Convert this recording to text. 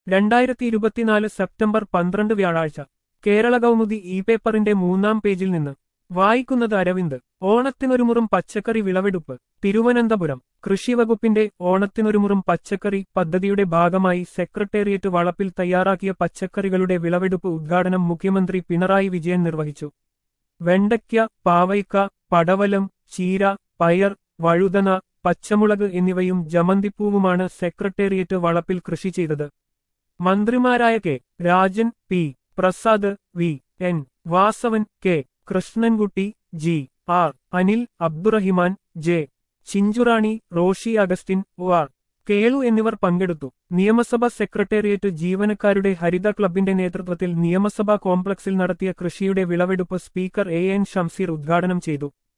രണ്ടായിരത്തി ഇരുപത്തിനാല് സെപ്റ്റംബർ പന്ത്രണ്ട് വ്യാഴാഴ്ച കേരള കൗമുദി ഇ പേപ്പറിന്റെ മൂന്നാം പേജിൽ നിന്ന് വായിക്കുന്നത് അരവിന്ദ് ഓണത്തിനൊരുമുറും പച്ചക്കറി വിളവെടുപ്പ് തിരുവനന്തപുരം കൃഷിവകുപ്പിന്റെ ഓണത്തിനൊരുമുറും പച്ചക്കറി പദ്ധതിയുടെ ഭാഗമായി സെക്രട്ടേറിയറ്റ് വളപ്പിൽ തയ്യാറാക്കിയ പച്ചക്കറികളുടെ വിളവെടുപ്പ് ഉദ്ഘാടനം മുഖ്യമന്ത്രി പിണറായി വിജയൻ നിർവഹിച്ചു വെണ്ടയ്ക്ക പാവയ്ക്ക പടവലം ചീര പയർ വഴുതന പച്ചമുളക് എന്നിവയും ജമന്തിപ്പൂവുമാണ് സെക്രട്ടേറിയറ്റ് വളപ്പിൽ കൃഷി ചെയ്തത് മന്ത്രിമാരായ K Rajan P Prasad V N Vasavan K Krishnankutty G R Anil Abdurahiman J Chinchurani Roshi Augustine O R Kelu എന്നിവർ പങ്കെടുത്തു നിയമസഭാ സെക്രട്ടേറിയറ്റ് ജീവനക്കാരുടെ ഹരിത ക്ലബിന്റെ നേതൃത്വത്തിൽ നിയമസഭാ കോംപ്ലക്സിൽ നടത്തിയ കൃഷിയുടെ വിളവെടുപ്പ് സ്പീക്കർ എ എൻ ഷംസീർ ഉദ്ഘാടനം ചെയ്തു